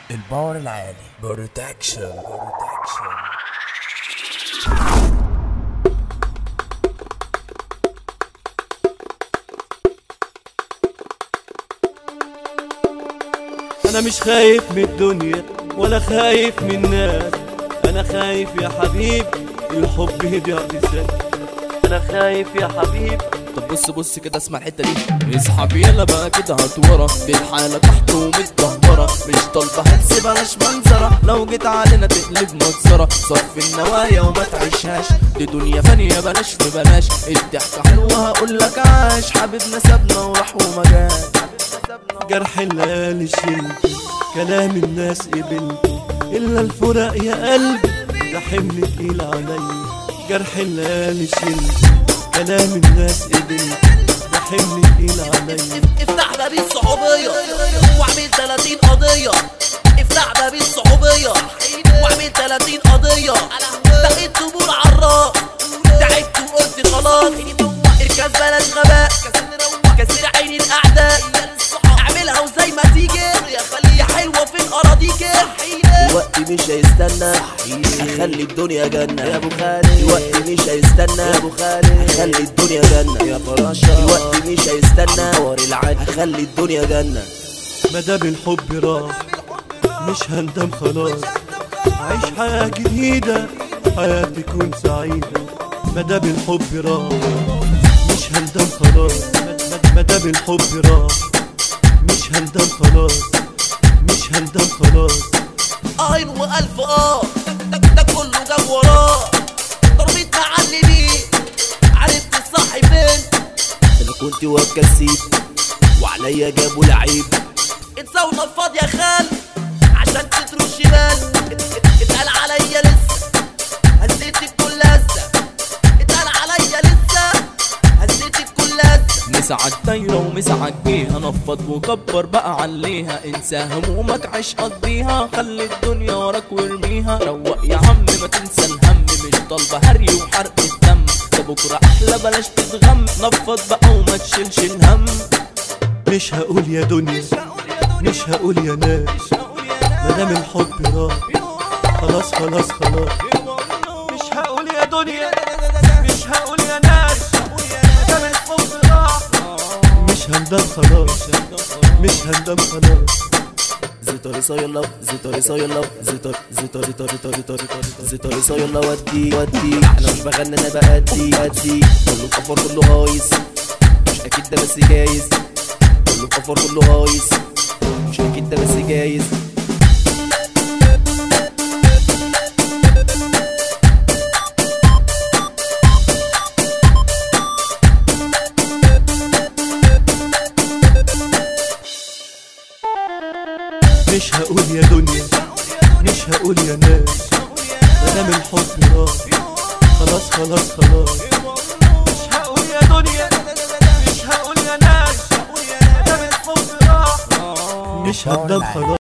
الباور العالي بروتكشن بروتكشن انا مش خايف من الدنيا ولا خايف من الناس انا خايف يا حبيب الحب يضيع بسنة انا خايف يا حبيب طب بص بص كده اسمع الحته دي اسحب يلا بقى كده هتورا بالحاله تحت ومتدهوره مش طالبه هتسيب بلاش منظره لو جيت علينا تقلب مكسره صف النوايا وما تعيشهاش دي دنيا فانيه بلاش في بلاش الضحكه حلوه هقول لك عاش حبيبنا سابنا وراح وما جاش جرح الليالي شلته كلام الناس قبلته الا الفراق يا قلبي ده حمل تقيل عليا جرح الليالي شلته كلام الناس قبلته ده حمل تقيل عليا افتح باب الصحوبية واعمل 30 قضية افتح باب الصحوبية واعمل 30 قضية دقيت طبول عالراس تعبت وقلت خلاص اركز بلاش غباء كسر عين الاعداء اعملها وزي ما تيجي يا حلوة فين اراضيك الوقت مش هيستنى اخلي الدنيا جنة يا ابو خالد الوقت مش هيستنى يا ابو خالد اخلي الدنيا جنة يا فراشة الوقت مش هيستنى ور العين اخلي الدنيا جنة مدام الحب راح مش هندم خلاص عيش حياة جديدة حياة تكون سعيدة مدام الحب راح مش هندم خلاص مد- مد- مدام الحب راح مش هندم خلاص مش هندم خلاص اين والف اه ده, ده, ده كله جاب وراه ضربت معلمين عرفت الصح فين انا كنت وكسيب وعليا جابوا لعيب اتساوي نفاض يا خال عشان تتروا الشمال ات- ات- اتقال عليا لسه هزيت الكل لسه اتقال عليا لسه هزيت الكل لسه مسعد دايرة ومسعد بيها نفض وكبر بقى عليها انسى همومك عيش قضيها خلي الدنيا وراك وارميها روق يا عم ما تنسى الهم مش طالبة هري وحرق الدم ده بكرة أحلى بلاش تتغم نفض بقى وما تشيلش الهم مش هقول يا دنيا مش هقول يا ناس مدام الحب راح خلاص خلاص خلاص مش هقول يا دنيا مش هقول يا ناس مدام الحب راح مش هندم خلاص مش هندم خلاص زيتوري يلا زيتوري يلا زيتور زيتور زيتور زيتور زيتور زيتور زيتور يلا ودي ودي انا مش بغني انا بأدي أدي كله كفر كله هايص مش اكيد ده بس جايز كله كفر كله هايص مش اكيد ده بس جايز مش هقول يا دنيا مش هقول يا ناس مدام الحب راح خلاص خلاص خلاص مش هقول يا دنيا مش هقول يا ناس مدام الحب راح مش هندم خلاص